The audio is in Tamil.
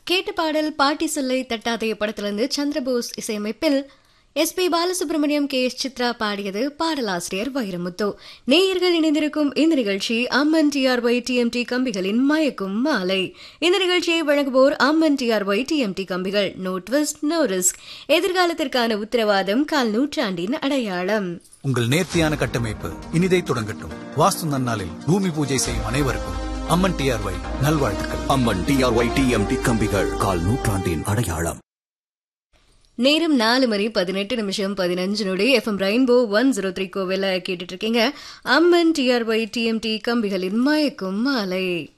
கேட்ட பாடல் பாட்டி சொல்லை தட்டாதைய படத்திலிருந்து சந்திரபோஸ் இசையமைப்பில் S P Balasubrahmanyam K S Chithra பாடியது பாடலாசிரியர் வைரமுத்து நேயர்கள் இணைந்திருக்கும் இந்த நிகழ்ச்சி அம்மன் டிஆர்ஒய் டிஎம்டி கம்பிகளின் மயக்கும் மாலை இந்த நிகழ்ச்சியை வழங்குவோர் அம்மன் டிஆர்ஒய் டிஎம்டி கம்பிகள் நோ ட்விஸ்ட் நோ ரிஸ்க் எதிர்காலத்திற்கான உத்தரவாதம் கால் நூற்றாண்டின் அடையாளம் உங்கள் நேர்த்தியான கட்டமைப்பு இனிதை தொடங்கட்டும் வாஸ்து நன்னாளில் பூமி பூஜை செய்யும் அனைவருக்கும் அம்மன் டிஆர்ஒய் நல்வாழ்த்துக்கள் அம்மன் டிஆர்ஒய் டிஎம்டி கம்பிகள் கால் நூற்றாண்டின் அடையாளம் நேரம் நாலு மணி பதினெட்டு நிமிஷம் பதினஞ்சு நொடி FM rainbow one zero three கோவில கேட்டுட்டு இருக்கீங்க அம்மன் டிஆர்ஒய் டிஎம்டி கம்பிகளின் மயக்கும் மாலை